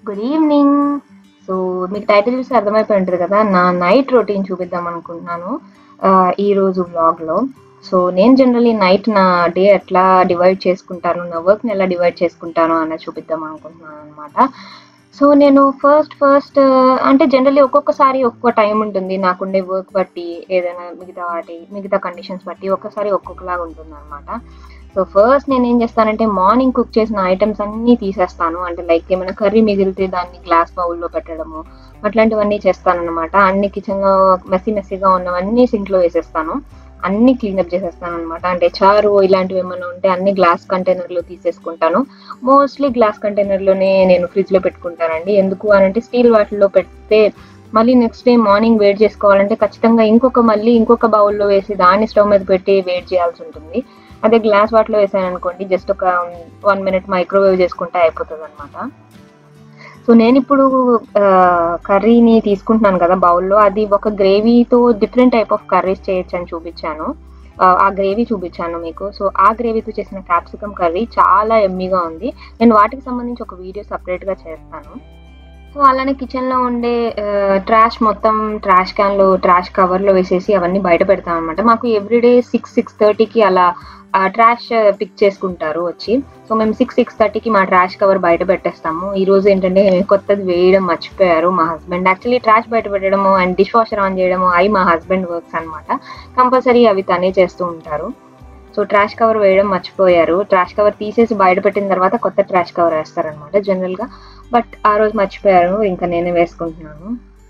good evening so మీకు title చూసి అర్థమైపోయి ఉంటుంది కదా నా నైట్ రొటీన్ చూపిద్దాం అనుకుంటున్నాను ఆ, ఈ రోజు వ్లాగ్లో సో నేను జనరలీ నైట్ నా డే ఎట్లా డివైడ్ చేసుకుంటాను నా వర్క్ని ఎలా డివైడ్ చేసుకుంటాను అన్నది చూపిద్దాం అనుకుంటున్నాను అనమాట సో నేను ఫస్ట్ ఫస్ట్ అంటే జనరల్లీ ఒక్కొక్కసారి ఒక్కొక్క టైం ఉంటుంది నాకుండే వర్క్ బట్టి ఏదైనా మిగతా వాటి మిగతా కండిషన్స్ బట్టి ఒక్కసారి ఒక్కొక్కలాగా ఉంటుంది అనమాట సో ఫస్ట్ నేను ఏం చేస్తానంటే మార్నింగ్ కుక్ చేసిన ఐటమ్స్ అన్నీ తీసేస్తాను అంటే లైక్ ఏమైనా కర్రీ మిగిలితే దాన్ని గ్లాస్ బౌల్లో పెట్టడము అట్లాంటివన్నీ చేస్తానన్నమాట అన్ని కిచెన్లో మెస్సీ మెస్సీగా ఉన్నవన్నీ సింక్లో వేసేస్తాను అన్ని క్లీనప్ చేసేస్తాను అనమాట అంటే చారు ఇలాంటివి ఏమైనా ఉంటే అన్ని గ్లాస్ కంటైనర్లో తీసేసుకుంటాను మోస్ట్లీ గ్లాస్ కంటైనర్లోనే నేను ఫ్రిడ్జ్లో పెట్టుకుంటానండి ఎందుకు అని అంటే స్టీల్ వాటిల్లో పెడితే మళ్ళీ నెక్స్ట్ డే మార్నింగ్ వేడి చేసుకోవాలంటే ఖచ్చితంగా ఇంకొక మళ్ళీ ఇంకొక బౌల్లో వేసి దాన్ని స్టవ్ మీద పెట్టి వేడి చేయాల్సి ఉంటుంది అదే గ్లాస్ వాటిలో వేసాను అనుకోండి జస్ట్ ఒక వన్ మినిట్ మైక్రోవేవ్ చేసుకుంటే అయిపోతుంది అనమాట సో నేను ఇప్పుడు కర్రీని తీసుకుంటున్నాను కదా బౌల్లో అది ఒక గ్రేవీతో డిఫరెంట్ టైప్ ఆఫ్ కర్రీస్ చేయొచ్చు అని చూపించాను ఆ, ఆ గ్రేవీ చూపించాను మీకు సో ఆ గ్రేవీతో చేసిన క్యాప్సికమ్ కర్రీ చాలా ఎమ్మీగా ఉంది నేను వాటికి సంబంధించి ఒక వీడియో సపరేట్గా చేస్తాను సో అలానే కిచెన్లో ఉండే ట్రాష్ మొత్తం ట్రాష్ క్యాన్లో ట్రాష్ కవర్లో వేసేసి అవన్నీ బయట పెడతాం అనమాట మాకు ఎవ్రీడే సిక్స్ సిక్స్ థర్టీకి అలా ట్రాష్ పిక్ చేసుకుంటారు వచ్చి సో మేము సిక్స్ సిక్స్ థర్టీకి మా ట్రాష్ కవర్ బయట పెట్టేస్తాము ఈ రోజు ఏంటంటే కొత్తది వేయడం మర్చిపోయారు మా హస్బెండ్ యాక్చువల్లీ ట్రాష్ బయట పెట్టడము అండ్ డిష్ వాషర్ ఆన్ చేయడము అవి మా హస్బెండ్ వర్క్స్ అనమాట కంపల్సరీ అవి తనే చేస్తూ ఉంటారు సో ట్రాష్ కవర్ వేయడం మర్చిపోయారు ట్రాష్ కవర్ తీసేసి బయట పెట్టిన తర్వాత కొత్త ట్రాష్ కవర్ వేస్తారనమాట జనరల్గా బట్ ఆ రోజు మర్చిపోయారు ఇంకా నేనే వేసుకుంటున్నాను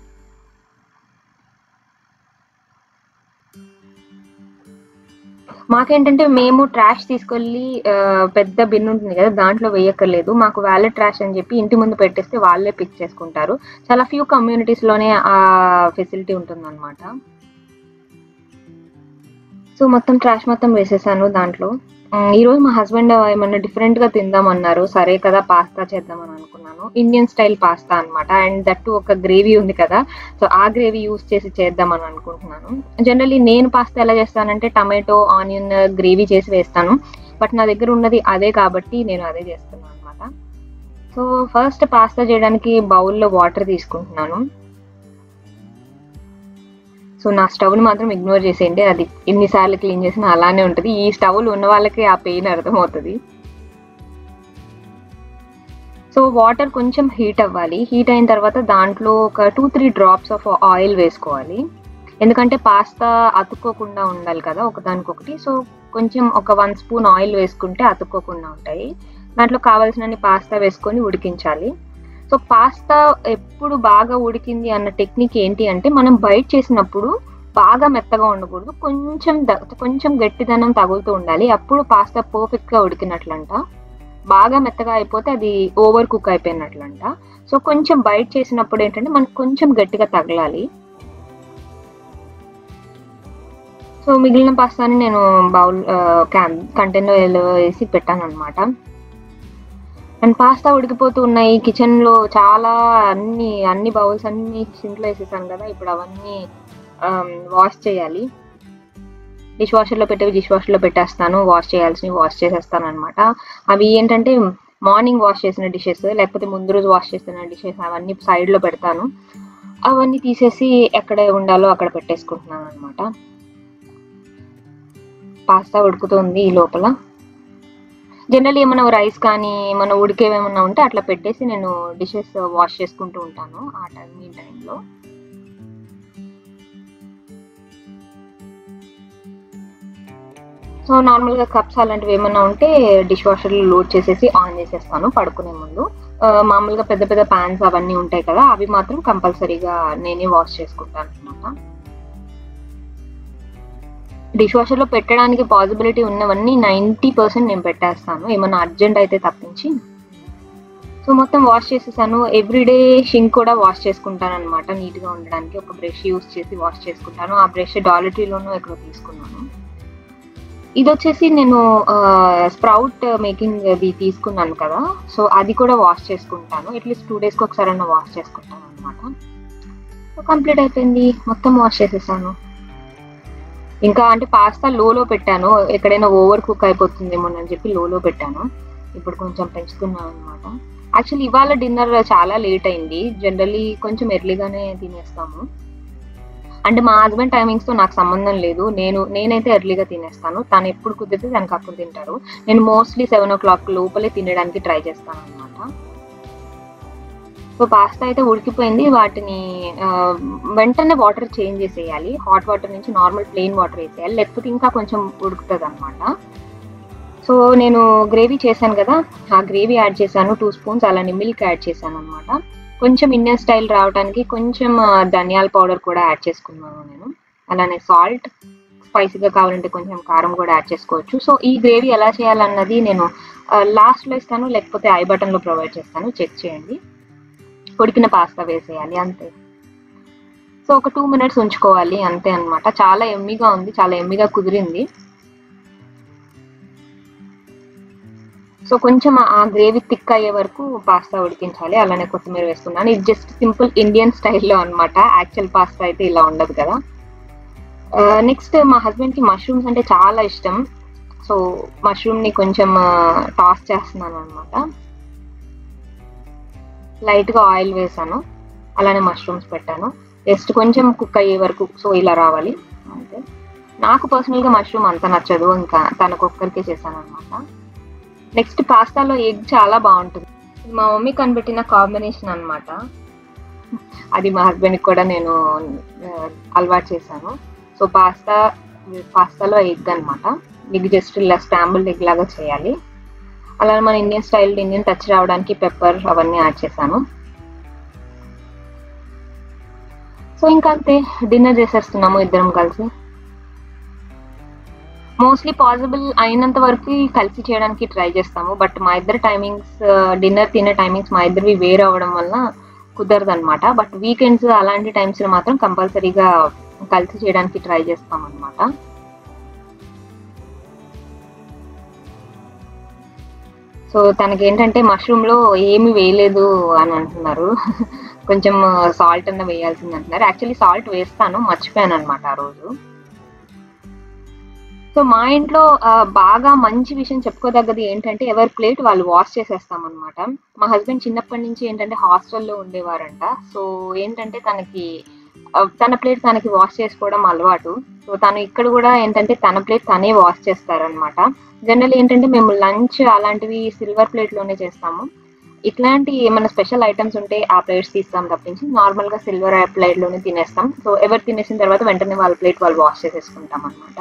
మాకేంటంటే మేము ట్రాష్ తీసుకెళ్ళి ఆ, పెద్ద బిన్ ఉంటుంది కదా దాంట్లో వేయక్కర్లేదు మాకు వ్యాలెట్ ట్రాష్ అని చెప్పి ఇంటి ముందు పెట్టేస్తే వాళ్ళే పిక్ చేసుకుంటారు చాలా ఫ్యూ కమ్యూనిటీస్లోనే ఆ ఫెసిలిటీ ఉంటుందన్నమాట సో మొత్తం ట్రాష్ మొత్తం వేసేసాను దాంట్లో ఉమ్, ఈ రోజు మా హస్బెండ్ ఏమన్నా డిఫరెంట్ గా తిందామన్నారు సరే కదా పాస్తా చేద్దామని అనుకున్నాను ఇండియన్ స్టైల్ పాస్తా అన్నమాట అండ్ దట్టు ఒక గ్రేవీ ఉంది కదా సో ఆ గ్రేవీ యూస్ చేసి చేద్దామని అనుకుంటున్నాను జనరల్లీ నేను పాస్తా ఎలా చేస్తానంటే టమాటో ఆనియన్ గ్రేవీ చేసి వేస్తాను బట్ నా దగ్గర ఉన్నది అదే కాబట్టి నేను అదే చేస్తున్నాను అనమాట సో ఫస్ట్ పాస్తా చేయడానికి బౌల్లో వాటర్ తీసుకుంటున్నాను సో నా స్టవ్ని మాత్రం ఇగ్నోర్ చేసేయండి అది ఎన్నిసార్లు క్లీన్ చేసినా అలానే ఉంటుంది ఈ స్టవ్లు ఉన్న వాళ్ళకి ఆ పెయిన్ అర్థమవుతుంది సో వాటర్ కొంచెం హీట్ అవ్వాలి హీట్ అయిన తర్వాత దాంట్లో ఒక two three drops of oil వేసుకోవాలి ఎందుకంటే పాస్తా అతుక్కోకుండా ఉండాలి కదా ఒకదానికొకటి సో కొంచెం ఒక వన్ స్పూన్ ఆయిల్ వేసుకుంటే అతుక్కోకుండా ఉంటాయి దాంట్లో కావాల్సినన్ని పాస్తా వేసుకొని ఉడికించాలి సో పాస్తా ఎప్పుడు బాగా ఉడికింది అన్న టెక్నిక్ ఏంటి అంటే మనం బయట చేసినప్పుడు బాగా మెత్తగా ఉండకూడదు కొంచెం ద- కొంచెం గట్టిదనం తగులుతూ ఉండాలి అప్పుడు పాస్తా పర్ఫెక్ట్ గా ఉడికినట్లంట బాగా మెత్తగా అయిపోతే అది ఓవర్ కుక్ అయిపోయినట్లంట సో కొంచెం బయట చేసినప్పుడు ఏంటంటే మనకు కొంచెం గట్టిగా తగలాలి సో మిగిలిన పాస్తాని నేను బౌల్ క్యాన్ కంటైనర్ వేసి పెట్టాను అనమాట అండ్ పాస్తా ఉడికిపోతూ ఉన్నాయి కిచెన్ లో చాలా అన్ని అన్ని బౌల్స్ అన్ని సింక్ లో వేసేసాను కదా ఇప్పుడు అవన్నీ వాష్ చేయాలి డిష్ వాషర్ లో పెట్టేవి డిష్ వాషర్ లో పెట్టేస్తాను వాష్ చేయాల్సినవి వాష్ చేసేస్తాను అనమాట అవి ఏంటంటే మార్నింగ్ వాష్ చేసిన డిషెస్ లేకపోతే ముందు రోజు వాష్ చేసిన డిషెస్ అవన్నీ సైడ్ లో పెడతాను అవన్నీ తీసేసి ఎక్కడ ఉండాలో అక్కడ పెట్టేసుకుంటున్నాను అనమాట పాస్తా ఉడుకుతుంది ఈ లోపల జనరల్ ఏమైనా రైస్ కానీ ఏమైనా ఉడికేవి ఏమైనా ఉంటే అట్లా పెట్టేసి నేను డిషెస్ వాష్ చేసుకుంటూ ఉంటాను ఆ టైం ఈ టైంలో సో నార్మల్గా కప్స్ అలాంటివి ఏమైనా ఉంటే డిష్ వాషర్లో లోడ్ చేసేసి ఆన్ చేసేస్తాను పడుకునే ముందు ఆ, మామూలుగా పెద్ద పెద్ద ప్యాన్స్ అవన్నీ ఉంటాయి కదా అవి మాత్రం కంపల్సరీగా నేనే వాష్ చేసుకుంటాను అనమాట డిష్ వాషర్లో పెట్టడానికి పాసిబిలిటీ ఉన్నవన్నీ నైంటీ పర్సెంట్ నేను పెట్టేస్తాను ఏమైనా అర్జెంట్ అయితే తప్పించి సో మొత్తం వాష్ చేసేసాను ఎవ్రీడే షింక్ కూడా వాష్ చేసుకుంటాను అనమాట నీట్గా ఉండడానికి ఒక బ్రష్ యూస్ చేసి వాష్ చేసుకుంటాను ఆ బ్రష్ డాలటరీలోనూ ఎక్కడో తీసుకున్నాను ఇది వచ్చేసి నేను స్ప్రౌట్ మేకింగ్ అది తీసుకున్నాను కదా సో అది కూడా వాష్ చేసుకుంటాను అట్లీస్ట్ టూ డేస్కి ఒకసారి వాష్ చేసుకుంటాను అనమాట సో కంప్లీట్ అయిపోయింది మొత్తం వాష్ చేసేసాను ఇంకా అంటే పాస్తా లోలో పెట్టాను ఎక్కడైనా ఓవర్ కుక్ అయిపోతుందేమో అని చెప్పి లోలో పెట్టాను ఇప్పుడు కొంచెం పెంచుతున్నాను అనమాట యాక్చువల్లీ ఇవాళ డిన్నర్ చాలా లేట్ అయింది జనరల్లీ కొంచెం ఎర్లీగానే తినేస్తాము అంటే మా హస్బెండ్ టైమింగ్స్ తో నాకు సంబంధం లేదు నేను నేనైతే ఎర్లీగా తినేస్తాను తను ఎప్పుడు కుదిరితే తనకు అప్పుడు తింటారు నేను మోస్ట్లీ సెవెన్ ఓ క్లాక్ లోపలే తినడానికి ట్రై చేస్తాను అనమాట సో పాస్తా అయితే ఉడికిపోయింది వాటిని ఆ, వెంటనే వాటర్ చేంజ్ చేసేయాలి హాట్ వాటర్ నుంచి నార్మల్ ప్లెయిన్ వాటర్ వేసేయాలి లేకపోతే ఇంకా కొంచెం ఉడుకుతుంది అనమాట సో నేను గ్రేవీ చేశాను కదా ఆ గ్రేవీ యాడ్ చేశాను టూ స్పూన్స్ అలానే మిల్క్ యాడ్ చేశాను అనమాట కొంచెం ఇండియన్ స్టైల్ రావడానికి కొంచెం ఆ, ధనియాల పౌడర్ కూడా యాడ్ చేసుకున్నాను నేను అలానే సాల్ట్ స్పైసీగా కావాలంటే కొంచెం కారం కూడా యాడ్ చేసుకోవచ్చు సో ఈ గ్రేవీ ఎలా చేయాలన్నది నేను లాస్ట్లో ఇస్తాను లేకపోతే ఐ బటన్లో ప్రొవైడ్ చేస్తాను చెక్ చేయండి ఉడికిన పాస్తా వేసేయాలి అంతే సో ఒక టూ మినిట్స్ ఉంచుకోవాలి అంతే అన్నమాట చాలా ఎమ్మిగా ఉంది చాలా ఎమ్మిగా కుదిరింది సో కొంచెం ఆ గ్రేవీ థిక్ అయ్యే వరకు పాస్తా ఉడికించాలి అలానే కొత్తిమీర వేసుకున్నాను ఇది జస్ట్ సింపుల్ ఇండియన్ స్టైల్లో అన్నమాట యాక్చువల్ పాస్తా అయితే ఇలా ఉండదు కదా నెక్స్ట్ మా హస్బెండ్ కి మష్రూమ్స్ అంటే చాలా ఇష్టం సో మష్రూమ్ ని కొంచెం టాస్ చేస్తున్నాను అనమాట లైట్ గా ఆయిల్ వేసాను అలానే మష్రూమ్స్ పెట్టాను జస్ట్ కొంచెం కుక్ అయ్యే వరకు సో ఇలా రావాలి అంతే నాకు పర్సనల్ గా మష్రూమ్ అంత నచ్చదు ఇంకా తనకు ఒక్కరికే చేశాను అనమాట నెక్స్ట్ పాస్తాలో ఎగ్ చాలా బాగుంటుంది ఇది మా మమ్మీ కనిపెట్టిన కాంబినేషన్ అన్నమాట అది మా హస్బెండ్ కూడా నేను ఆ, అలవాటు చేశాను సో పాస్తా పాస్తాలో ఎగ్ అన్నమాట ఎగ్ జస్ట్ ఇలా స్టాంబుల్ ఎగ్ లాగా చేయాలి అలానే మన ఇండియన్ స్టైల్ ఇండియన్ టచ్ రావడానికి పెప్పర్ అవన్నీ యాడ్ చేశాను సో ఇంకా అంతే డిన్నర్ చేసేస్తున్నాము ఇద్దరం కలిసి మోస్ట్లీ పాసిబుల్ అయినంత వరకు కలిసి చేయడానికి ట్రై చేస్తాము బట్ మా ఇద్దరు టైమింగ్స్ డిన్నర్ తినే టైమింగ్స్ మా ఇద్దరివి వేరు అవ్వడం వల్ల కుదరదు అనమాట బట్ వీకెండ్స్ అలాంటి టైమ్స్ లో మాత్రం కంపల్సరీగా కలిసి చేయడానికి ట్రై చేస్తాం అనమాట సో తనకి ఏంటంటే మష్రూమ్ లో ఏమి వేయలేదు అని అంటున్నారు కొంచెం సాల్ట్ అన్న వేయాల్సింది అంటున్నారు యాక్చువల్లీ సాల్ట్ వేస్తాను మర్చిపోయాను అనమాట ఆ రోజు సో మా ఇంట్లో ఆ, బాగా మంచి విషయం చెప్పుకోదగ్గది ఏంటంటే ఎవరి ప్లేట్ వాళ్ళు వాష్ చేసేస్తాం అనమాట మా హస్బెండ్ చిన్నప్పటి నుంచి ఏంటంటే హాస్టల్లో ఉండేవారంట సో ఏంటంటే తనకి ఆ, తన ప్లేట్ తనకి వాష్ చేసుకోవడం అలవాటు సో తను ఇక్కడ కూడా ఏంటంటే తన ప్లేట్ తనే వాష్ చేస్తారనమాట జనరల్ ఏంటంటే మేము లంచ్ అలాంటివి సిల్వర్ ప్లేట్ లోనే చేస్తాము ఇట్లాంటి ఏమైనా స్పెషల్ ఐటమ్స్ ఉంటే ఆ ప్లేట్స్ తీస్తాం తప్పించి నార్మల్ గా సిల్వర్ ప్లేట్ లోనే తినేస్తాం సో ఎవరు తినేసిన తర్వాత వెంటనే వాళ్ళ ప్లేట్ వాళ్ళు వాష్ చేసేసుకుంటాం అనమాట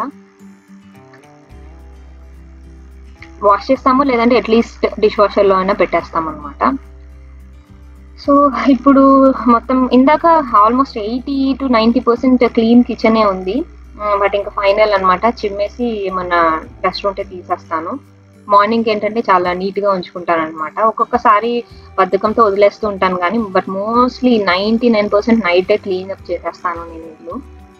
వాష్ చేస్తాము లేదంటే అట్లీస్ట్ డిష్ వాషర్ లో అయినా పెట్టేస్తాం అనమాట సో ఇప్పుడు మొత్తం ఇందాక almost eighty to ninety percent clean కిచెనే ఉంది బట్ ఇంకా ఫైనల్ అన్నమాట చిమ్మేసి ఏమన్నా డస్ట్ ఉంటే తీసేస్తాను మార్నింగ్ ఏంటంటే చాలా నీట్ గా ఉంచుకుంటాను అనమాట ఒక్కొక్కసారి బద్ధకంతో వదిలేస్తూ ఉంటాను కానీ but mostly ninety nine percent నైటే క్లీన్ అప్ చేసేస్తాను నేను ఇల్లు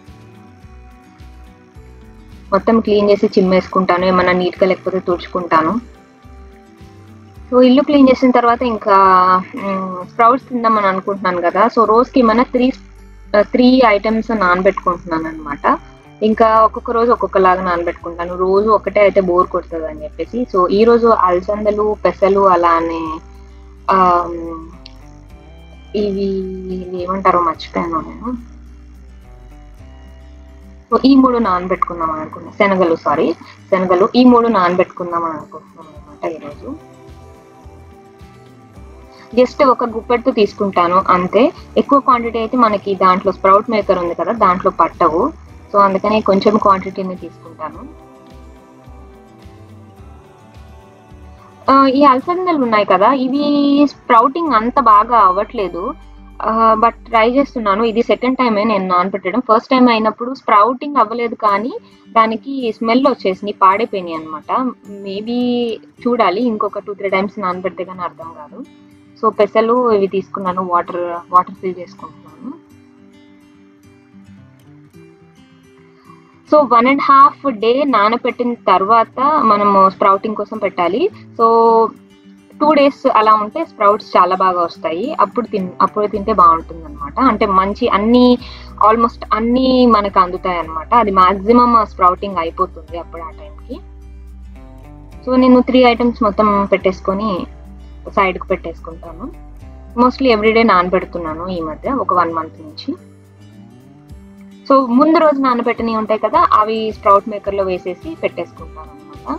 మొత్తం క్లీన్ చేసి చిమ్మేసుకుంటాను ఏమన్నా నీట్ గా లేకపోతే తుడుచుకుంటాను సో ఇల్లు క్లీన్ చేసిన తర్వాత ఇంకా స్ప్రౌట్స్ తిందామని అనుకుంటున్నాను కదా సో రోజుకి ఏమైనా త్రీ త్రీ ఐటమ్స్ నానబెట్టుకుంటున్నాను అనమాట ఇంకా ఒక్కొక్క రోజు ఒక్కొక్కలాగా నానబెట్టుకుంటాను రోజు ఒకటే అయితే బోర్ కొడుతుంది అని చెప్పేసి సో ఈ రోజు అలసందలు పెసలు అలానే ఆ, ఇవి ఇవి ఏమంటారో మర్చిపోయాను నేను సో ఈ మూడు నానబెట్టుకుందాం అని అనుకున్నాను శనగలు సారీ శనగలు ఈ మూడు నానబెట్టుకుందాం అని అనుకుంటున్నాం అనమాట ఈరోజు జస్ట్ ఒక గుప్పెట్తో తీసుకుంటాను అంతే ఎక్కువ క్వాంటిటీ అయితే మనకి దాంట్లో స్ప్రౌట్ మేకర్ ఉంది కదా దాంట్లో పట్టవు సో అందుకని కొంచెం క్వాంటిటీని తీసుకుంటాను ఆ, ఈ అలసందలు ఉన్నాయి కదా ఇవి స్ప్రౌటింగ్ అంత బాగా అవ్వట్లేదు బట్ ట్రై చేస్తున్నాను ఇది సెకండ్ టైమే నేను నానబెట్టడం ఫస్ట్ టైం అయినప్పుడు స్ప్రౌటింగ్ అవ్వలేదు కానీ దానికి స్మెల్ వచ్చేసింది పాడైపోయినాయి అనమాట మేబీ చూడాలి ఇంకొక టూ త్రీ టైమ్స్ నానబెడితే కానీ అర్థం కాదు సో పెసలు ఇవి తీసుకున్నాను వాటర్ వాటర్ ఫిల్ చేసుకుంటున్నాను so one and half day నానబెట్టిన తర్వాత మనము స్ప్రౌటింగ్ కోసం పెట్టాలి సో టూ డేస్ అలా ఉంటే స్ప్రౌట్స్ చాలా బాగా వస్తాయి అప్పుడు తిన్ అప్పుడు తింటే బాగుంటుంది అనమాట అంటే మంచి అన్ని ఆల్మోస్ట్ అన్ని మనకు అందుతాయి అనమాట అది మాక్సిమం స్ప్రౌటింగ్ అయిపోతుంది అప్పుడు ఆ టైంకి సో నేను త్రీ ఐటమ్స్ మొత్తం పెట్టేసుకొని సైడ్కి పెట్టేసుకుంటాను మోస్ట్లీ ఎవ్రీడే నానబెడుతున్నాను ఈ మధ్య ఒక వన్ మంత్ నుంచి సో ముందు రోజు నానబెట్టని ఉంటాయి కదా అవి స్ప్రౌట్ మేకర్లో వేసేసి పెట్టేసుకుంటాను అనమాట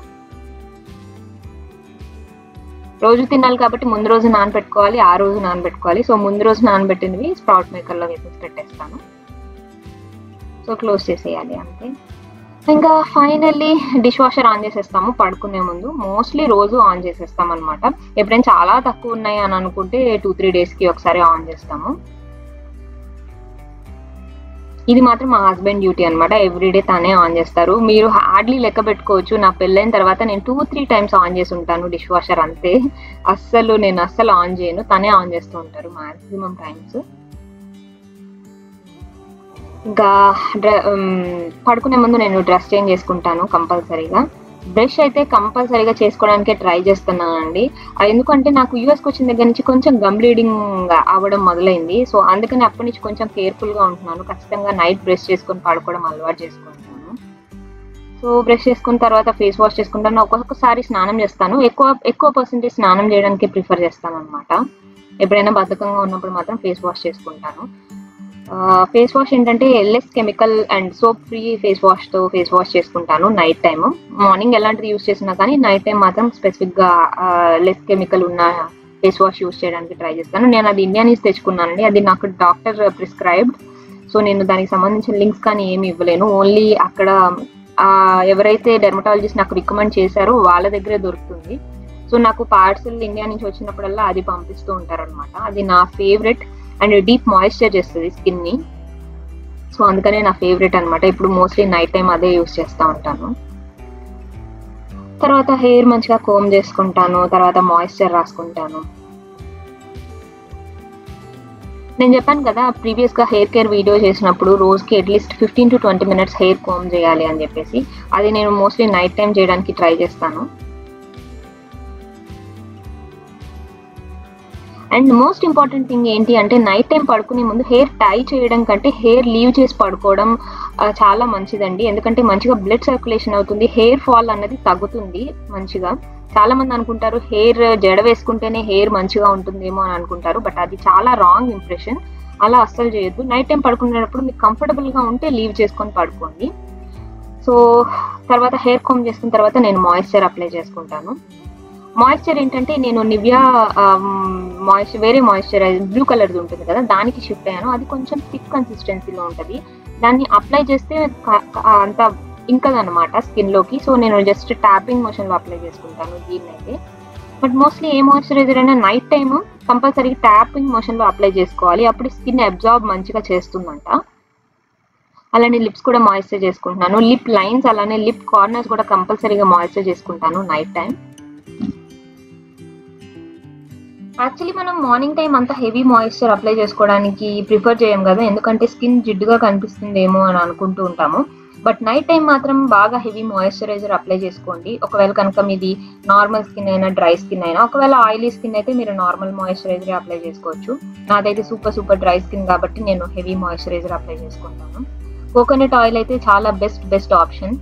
రోజు తినాలి కాబట్టి ముందు రోజు నానబెట్టుకోవాలి ఆ రోజు నానబెట్టుకోవాలి సో ముందు రోజు నానబెట్టినవి స్ప్రౌట్ మేకర్లో వేసేసి పెట్టేస్తాను సో క్లోజ్ చేసేయాలి అంతే ఇంకా ఫైనల్లీ డిష్ వాషర్ ఆన్ చేసేస్తాము పడుకునే ముందు మోస్ట్లీ రోజు ఆన్ చేసేస్తాం అనమాట ఎప్పుడైనా చాలా తక్కువ ఉన్నాయి అని అనుకుంటే టూ త్రీ డేస్కి ఒకసారి ఆన్ చేస్తాము ఇది మాత్రం మా హస్బెండ్ డ్యూటీ అనమాట ఎవ్రీడే తనే ఆన్ చేస్తారు మీరు హార్డ్లీ లెక్క పెట్టుకోవచ్చు నా పెళ్ళైన తర్వాత నేను టూ త్రీ టైమ్స్ ఆన్ చేసి ఉంటాను డిష్ వాషర్ అంతే అస్సలు నేను అస్సలు ఆన్ చేయను తనే ఆన్ చేస్తూ ఉంటారు మాక్సిమం టైమ్స్ ఇంకా డ్ర పడుకునే ముందు నేను డ్రెస్ చేంజ్ చేసుకుంటాను కంపల్సరీగా బ్రష్ అయితే కంపల్సరీగా చేసుకోవడానికే ట్రై చేస్తున్నానండి ఎందుకంటే నాకు యూఎస్కి వచ్చిన దగ్గర నుంచి కొంచెం గమ్ బ్లీడింగ్ అవ్వడం మొదలైంది సో అందుకని అప్పటి నుంచి కొంచెం కేర్ఫుల్గా ఉంటున్నాను ఖచ్చితంగా నైట్ బ్రష్ చేసుకొని పడుకోవడం అలవాటు చేసుకుంటున్నాను సో బ్రష్ చేసుకున్న తర్వాత ఫేస్ వాష్ చేసుకుంటాను ఒక్కొక్కసారి స్నానం చేస్తాను ఎక్కువ ఎక్కువ పర్సెంటేజ్ స్నానం చేయడానికి ప్రిఫర్ చేస్తాను అనమాట ఎప్పుడైనా బద్ధకంగా ఉన్నప్పుడు మాత్రం ఫేస్ వాష్ చేసుకుంటాను ఫేస్ వాష్ ఏంటంటే less chemical and soap free face వాష్తో ఫేస్ వాష్ చేసుకుంటాను నైట్ టైమ్ మార్నింగ్ ఎలాంటిది యూస్ చేసినా కానీ నైట్ టైం మాత్రం స్పెసిఫిక్గా లెస్ కెమికల్ ఉన్న ఫేస్ వాష్ యూస్ చేయడానికి ట్రై చేస్తాను నేను అది ఇండియా నుంచి తెచ్చుకున్నానండి అది నాకు డాక్టర్ ప్రిస్క్రైబ్డ్ సో నేను దానికి సంబంధించిన లింక్స్ కానీ ఏమి ఇవ్వలేను ఓన్లీ అక్కడ ఎవరైతే డెర్మటాలజిస్ట్ నాకు రికమెండ్ చేశారో వాళ్ళ దగ్గరే దొరుకుతుంది సో నాకు పార్సల్ ఇండియా నుంచి వచ్చినప్పుడల్లా అది పంపిస్తూ ఉంటారనమాట అది నా ఫేవరెట్ అండ్ డీప్ మాయిశ్చర్ చేస్తుంది స్కిన్ని సో అందుకనే నా ఫేవరెట్ అనమాట ఇప్పుడు మోస్ట్లీ నైట్ టైం అదే యూస్ చేస్తూ ఉంటాను తర్వాత హెయిర్ మంచిగా కోమ్ చేసుకుంటాను తర్వాత మాయిశ్చర్ రాసుకుంటాను నేను చెప్పాను కదా ప్రీవియస్ గా హెయిర్ కేర్ వీడియో చేసినప్పుడు రోజుకి at least fifteen to twenty minutes hair comb చేయాలి అని చెప్పేసి అది నేను మోస్ట్లీ నైట్ టైం చేయడానికి ట్రై చేస్తాను అండ్ మోస్ట్ ఇంపార్టెంట్ థింగ్ ఏంటి అంటే నైట్ టైం పడుకునే ముందు హెయిర్ టై చేయడం కంటే హెయిర్ లీవ్ చేసి పడుకోవడం చాలా మంచిదండి ఎందుకంటే మంచిగా బ్లడ్ సర్క్యులేషన్ అవుతుంది హెయిర్ ఫాల్ అన్నది తగ్గుతుంది మంచిగా చాలా మంది అనుకుంటారు హెయిర్ జడ వేసుకుంటేనే హెయిర్ మంచిగా ఉంటుందేమో అని అనుకుంటారు బట్ అది చాలా రాంగ్ ఇంప్రెషన్ అలా అస్సలు చేయొద్దు నైట్ టైం పడుకునేటప్పుడు మీకు కంఫర్టబుల్గా ఉంటే లీవ్ చేసుకొని పడుకోండి సో తర్వాత హెయిర్ కోమ్ చేసుకున్న తర్వాత నేను మాయిశ్చర్ అప్లై చేసుకుంటాను మాయిశ్చర్ ఏంటంటే నేను నివ్యా మాయిశ్చర్ వేరే మాయిశ్చరైజర్ బ్లూ కలర్ది ఉంటుంది కదా దానికి షిఫ్ట్ అయ్యాను అది కొంచెం థిక్ కన్సిస్టెన్సీలో ఉంటుంది దాన్ని అప్లై చేస్తే అంత ఇంకదనమాట స్కిన్లోకి సో నేను జస్ట్ ట్యాపింగ్ మోషన్లో అప్లై చేసుకుంటాను దీన్ని అయితే బట్ మోస్ట్లీ ఏ మాయిశ్చరైజర్ అయినా నైట్ టైమ్ కంపల్సరీ ట్యాపింగ్ మోషన్లో అప్లై చేసుకోవాలి అప్పుడు స్కిన్ అబ్జార్బ్ మంచిగా చేస్తుందంట అలానే లిప్స్ కూడా మాయిశ్చర్ చేసుకుంటున్నాను లిప్ లైన్స్ అలానే లిప్ కార్నర్స్ కూడా కంపల్సరీగా మాయిశ్చర్ చేసుకుంటాను నైట్ టైం యాక్చువల్లీ మనం మార్నింగ్ టైం అంతా హెవీ మాయిశ్చర్ అప్లై చేసుకోవడానికి ప్రిఫర్ చేయం కదా ఎందుకంటే స్కిన్ జిడ్డుగా కనిపిస్తుందేమో అని అనుకుంటూ ఉంటాము బట్ నైట్ టైం మాత్రం బాగా హెవీ మాయిశ్చరైజర్ అప్లై చేసుకోండి ఒకవేళ కనుక మీది నార్మల్ స్కిన్ అయినా డ్రై స్కిన్ అయినా ఒకవేళ ఆయిలీ స్కిన్ అయితే మీరు నార్మల్ మాయిశ్చరైజర్ అప్లై చేసుకోవచ్చు నాదైతే సూపర్ సూపర్ డ్రై స్కిన్ కాబట్టి నేను హెవీ మాయిశ్చరైజర్ అప్లై చేసుకుంటాను కోకోనట్ ఆయిల్ అయితే చాలా బెస్ట్ బెస్ట్ ఆప్షన్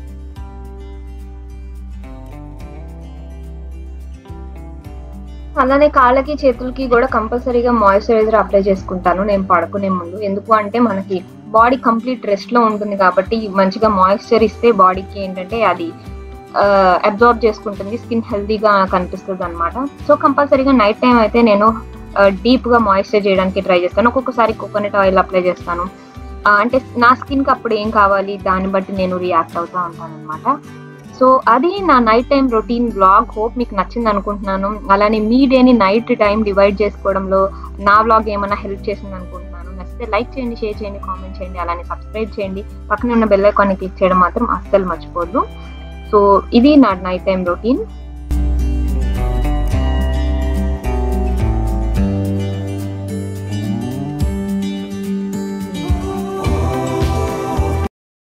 అలానే కాళ్ళకి చేతులకి కూడా కంపల్సరీగా మాయిశ్చరైజర్ అప్లై చేసుకుంటాను నేను పడుకునే ముందు ఎందుకు అంటే మనకి బాడీ కంప్లీట్ రెస్ట్ లో ఉంటుంది కాబట్టి మంచిగా మాయిశ్చర్ ఇస్తే బాడీకి ఏంటంటే అది అబ్జార్బ్ చేసుకుంటుంది స్కిన్ హెల్తీగా కనిపిస్తుంది అనమాట సో కంపల్సరీగా నైట్ టైం అయితే నేను డీప్ గా మాయిశ్చర్ చేయడానికి ట్రై చేస్తాను ఒక్కొక్కసారి కోకోనట్ ఆయిల్ అప్లై చేస్తాను అంటే నా స్కిన్ కి అప్పుడు ఏం కావాలి దాన్ని బట్టి నేను రియాక్ట్ అవుతూ ఉంటాను అనమాట సో అది నా night time routine blog hope మీకు నచ్చింది అనుకుంటున్నాను అలానే మీ డేని నైట్ టైం డివైడ్ చేసుకోవడంలో నా బ్లాగ్ ఏమైనా హెల్ప్ చేసింది అనుకుంటున్నాను నచ్చితే లైక్ చేయండి షేర్ చేయండి కామెంట్ చేయండి అలానే సబ్స్క్రైబ్ చేయండి పక్కన ఉన్న బెల్ ఐకాన్ని క్లిక్ చేయడం మాత్రం అస్సలు మర్చిపోద్దు సో ఇది నా నైట్ టైం రొటీన్